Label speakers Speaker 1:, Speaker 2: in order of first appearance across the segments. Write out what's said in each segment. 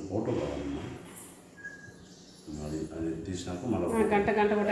Speaker 1: Photo కావాలమ్మా అది అది తీసినాక మళ్ళీ
Speaker 2: ఆ, గంట గంట కూడా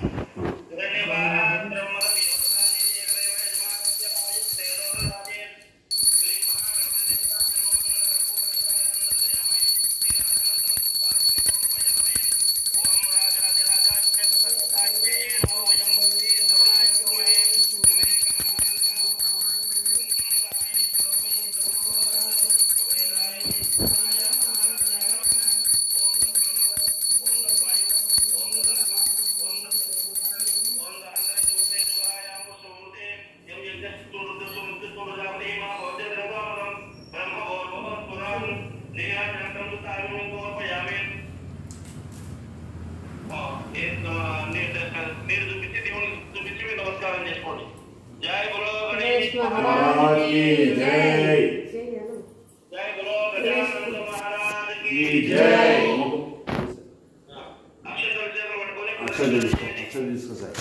Speaker 3: మీరు చూపించి దేవుని చూపించి మీరు నమస్కారం చేసుకోండి జై గురు
Speaker 2: గణేష్
Speaker 3: గణేష్
Speaker 2: మహారాజ్
Speaker 1: की जय
Speaker 2: చేయాలి.
Speaker 3: జై గురు గణేశానంద మహారాజ్
Speaker 1: की
Speaker 3: की
Speaker 1: जय
Speaker 3: అక్షంతలు చేతులు పట్టుకొని
Speaker 1: అక్షర తీసుకో అక్షర తీసుకో సార్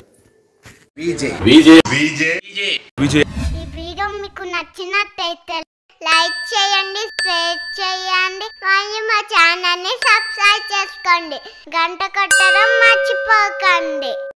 Speaker 4: ఈ వీడియో మీకు నచ్చినట్టయితే లైక్ చేయండి షేర్ చేయండి మరియు మా ఛానల్ని సబ్స్క్రైబ్ చేసుకోండి గంట కొట్టడం మర్చిపోకండి